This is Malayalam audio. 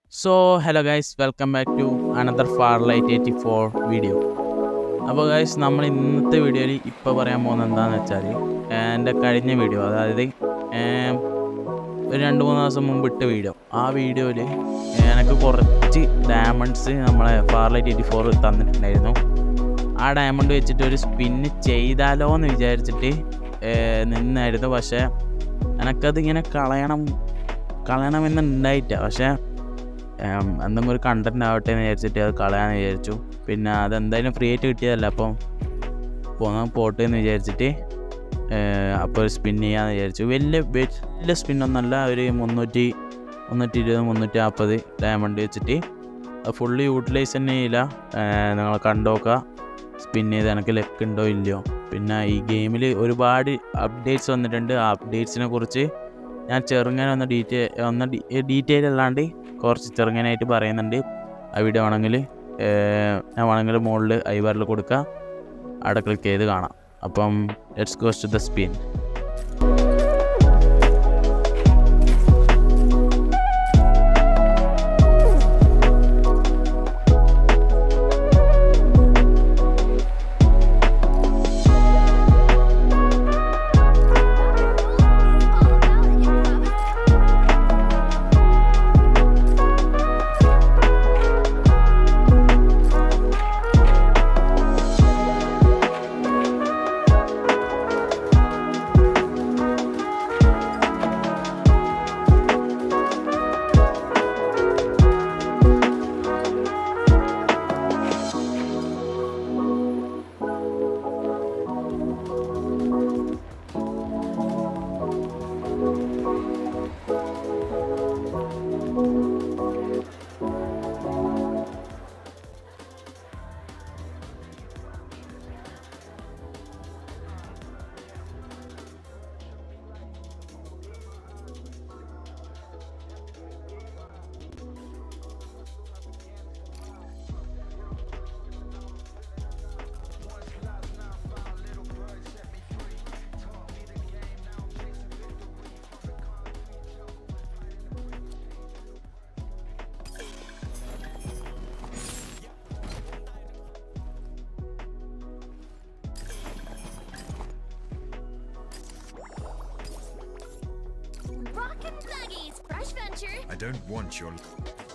So hello guys welcome back to another far light eighty four video അപ്പോൾ ഗൈസ് നമ്മൾ ഇന്നത്തെ വീഡിയോയിൽ ഇപ്പോൾ പറയാൻ പോകുന്നത് എന്താണെന്ന് വെച്ചാൽ എൻ്റെ കഴിഞ്ഞ വീഡിയോ അതായത് ഏം, ഒരു രണ്ട് മൂന്ന് ദിവസം മുമ്പ് ഇട്ട വീഡിയോ ആ വീഡിയോയിൽ എനിക്ക് കുറച്ച് ഡയമണ്ട്സ് നമ്മളെ ഫാർ ലൈറ്റ് എയ്റ്റി ഫോർ തന്നിട്ടുണ്ടായിരുന്നു ആ ഡയമണ്ട് വെച്ചിട്ട് ഒരു സ്പിന്ന് ചെയ്താലോ എന്ന് വിചാരിച്ചിട്ട് ഏ, നിന്നായിരുന്നു പക്ഷേ എനിക്കതിങ്ങനെ കളയണം കളയണമെന്ന് ഉണ്ടായിട്ട പക്ഷേ ഉം, എന്തെങ്കിലും ഒരു കണ്ടന്റ് ആവട്ടെ എന്ന് വിചാരിച്ചിട്ട് അത് കളയാന്ന് വിചാരിച്ചു പിന്നെ അതെന്തായാലും ഫ്രീ ആയിട്ട് കിട്ടിയതല്ല അപ്പം പോകാൻ പോട്ടെ എന്ന് വിചാരിച്ചിട്ട് അപ്പോൾ ഒരു സ്പിൻ ചെയ്യാന്ന് വിചാരിച്ചു വലിയ വലിയ സ്പിന്നൊന്നല്ല ഒരു മുന്നൂറ്റി മുന്നൂറ്റി ഇരുപത് മുന്നൂറ്റി നാൽപ്പത് ഡയമണ്ട് വെച്ചിട്ട് അത് ഫുള്ള് യൂട്ടിലൈസ് തന്നെ ചെയ്യില്ല നിങ്ങൾ കണ്ടോക്കുക സ്പിൻ ചെയ്ത് എനിക്ക് ലെക്ക് ഉണ്ടോ ഇല്ലയോ പിന്നെ ഈ ഗെയിമിൽ ഒരുപാട് അപ്ഡേറ്റ്സ് വന്നിട്ടുണ്ട് ആ അപ്ഡേറ്റ്സിനെ കുറിച്ച് ഞാൻ ചെറുങ്ങനെ ഒന്ന് ഡീറ്റെയിൽ ഒന്ന് ഡീറ്റെയിൽ അല്ലാണ്ട് കുറച്ച് ചെറുങ്ങനായിട്ട് പറയുന്നുണ്ട് ആ വീഡിയോ വേണമെങ്കിൽ ഞാൻ വേണമെങ്കിൽ മുകളിൽ ഐ ബാറിൽ കൊടുക്കുക അവിടെ ക്ലിക്ക് ചെയ്ത് കാണാം അപ്പം let's goes to the spin Rockin' Buggies, Fresh Venture. I don't want your.